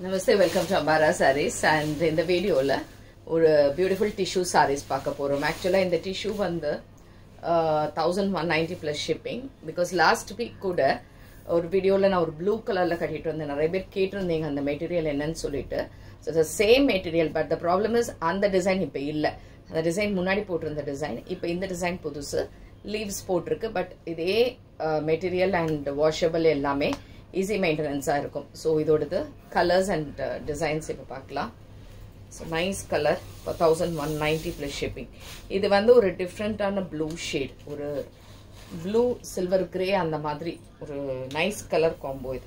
Namaste welcome to Ambara sarees and இந்த வீடியோவில் ஒரு பியூட்டிஃபுல் டிஷ்யூ சாரீஸ் பார்க்க போகிறோம் ஆக்சுவலாக இந்த டிஷ்யூ வந்து thousand one ninety plus shipping because last week கூட ஒரு வீடியோவில் நான் ஒரு ப்ளூ கலரில் கட்டிட்டு வந்தேன் நிறைய பேர் கேட்டிருந்தீங்க அந்த மெட்டீரியல் என்னன்னு சொல்லிட்டு so the same material but the problem is அந்த டிசைன் இப்போ இல்லை அந்த டிசைன் முன்னாடி போட்டிருந்த டிசைன் இப்போ இந்த டிசைன் புதுசு லீவ்ஸ் போட்டிருக்கு பட் இதே மெட்டீரியல் அண்ட் வாஷபிள் எல்லாமே ஈஸி மெயின்டெனன்ஸாக இருக்கும் ஸோ இதோடது கலர்ஸ் அண்ட் டிசைன்ஸ் இப்போ பார்க்கலாம் ஸோ நைஸ் கலர் இப்போ thousand one ninety plus shipping இது வந்து ஒரு டிஃப்ரெண்ட்டான ப்ளூ ஷேட் ஒரு ப்ளூ சில்வர் கிரே அந்த மாதிரி ஒரு நைஸ் கலர் காம்போ இது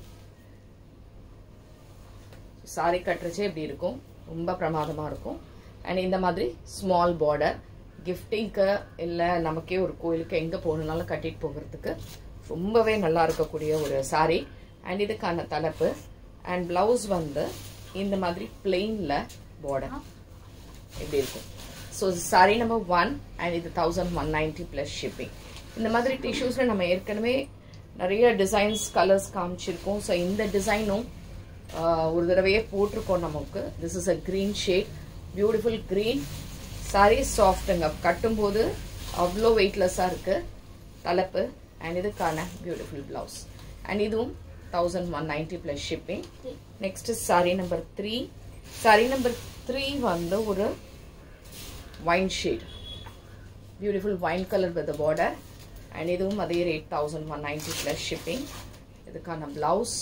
சாரி கட்டுறச்சே இப்படி இருக்கும் ரொம்ப பிரமாதமாக இருக்கும் அண்ட் இந்த மாதிரி ஸ்மால் பார்டர் கிஃப்டிங்க்கு இல்லை நமக்கே ஒரு கோயிலுக்கு எங்கே போகணுனாலும் கட்டிட்டு போகிறதுக்கு ரொம்பவே நல்லா இருக்கக்கூடிய ஒரு சாரி அண்ட் இதுக்கான தலைப்பு அண்ட் ப்ளவுஸ் வந்து இந்த மாதிரி பிளெயினில் பார்டர் இப்படி இருக்கும் so sari number one and இது thousand one ninety plus shipping இந்த மாதிரி டிஷ்யூஸில் நம்ம ஏற்கனவே நிறைய டிசைன்ஸ் கலர்ஸ் காமிச்சிருக்கோம் ஸோ இந்த டிசைனும் ஒரு தடவையே போட்டிருக்கோம் நமக்கு this is a green shade beautiful green sari சாஃப்ட்டுங்க கட்டும்போது அவ்வளோ வெயிட்லெஸ்ஸாக இருக்குது தலைப்பு அண்ட் இதுக்கான பியூட்டிஃபுல் ப்ளவுஸ் அண்ட் இதுவும் thousand one ninety plus shipping next sari number three sari number three வந்து ஒரு wine shade beautiful wine colour with border and இதுவும் அதே rate thousand one ninety plus shipping இதுக்கான blouse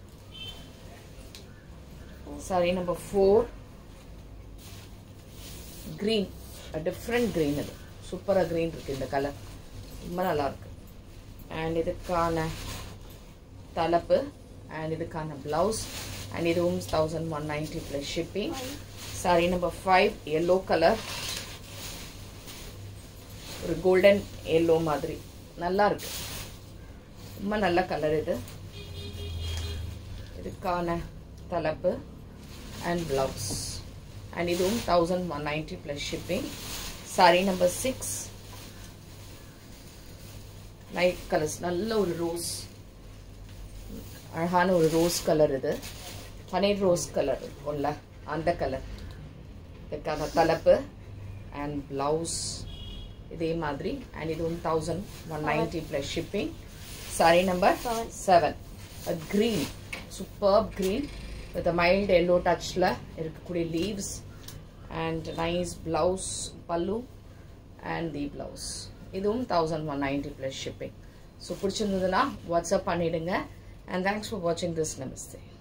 sari number four green different green இது சூப்பராக green இருக்குது இந்த colour ரொம்ப நல்லாயிருக்கு அண்ட் இதுக்கான தலைப்பு அண்ட் இதுக்கான ப்ளவுஸ் அண்ட் இதுவும் thousand one ninety plus shipping sari number five yellow colour ஒரு கோல்டன் எல்லோ மாதிரி நல்லா இருக்கு ரொம்ப நல்ல கலர் இது இதுக்கான தலைப்பு அண்ட் ப்ளவுஸ் அண்ட் இதுவும் thousand one ninety plus shipping sari number six light colours நல்ல ஒரு ரோஸ் அழகான ஒரு ரோஸ் கலர் இது பனீர் ரோஸ் கலர் இருக்கும்ல அந்த கலர் இதுக்கான தலைப்பு அண்ட் ப்ளவுஸ் இதே மாதிரி அண்ட் இதுவும் thousand one ninety plus shipping sari number seven green super green with mild yellow டச்சில் இருக்கக்கூடிய லீவ்ஸ் அண்ட் நைஸ் ப்ளவுஸ் பல்லு அண்ட் தி ப்ளவுஸ் இதுவும் thousand one ninety plus shipping so பிடிச்சிருந்ததுன்னா வாட்ஸ்அப் பண்ணிவிடுங்க அண்ட் தேங்க்ஸ் ஃபார் வாட்சிங் this நமஸ்தே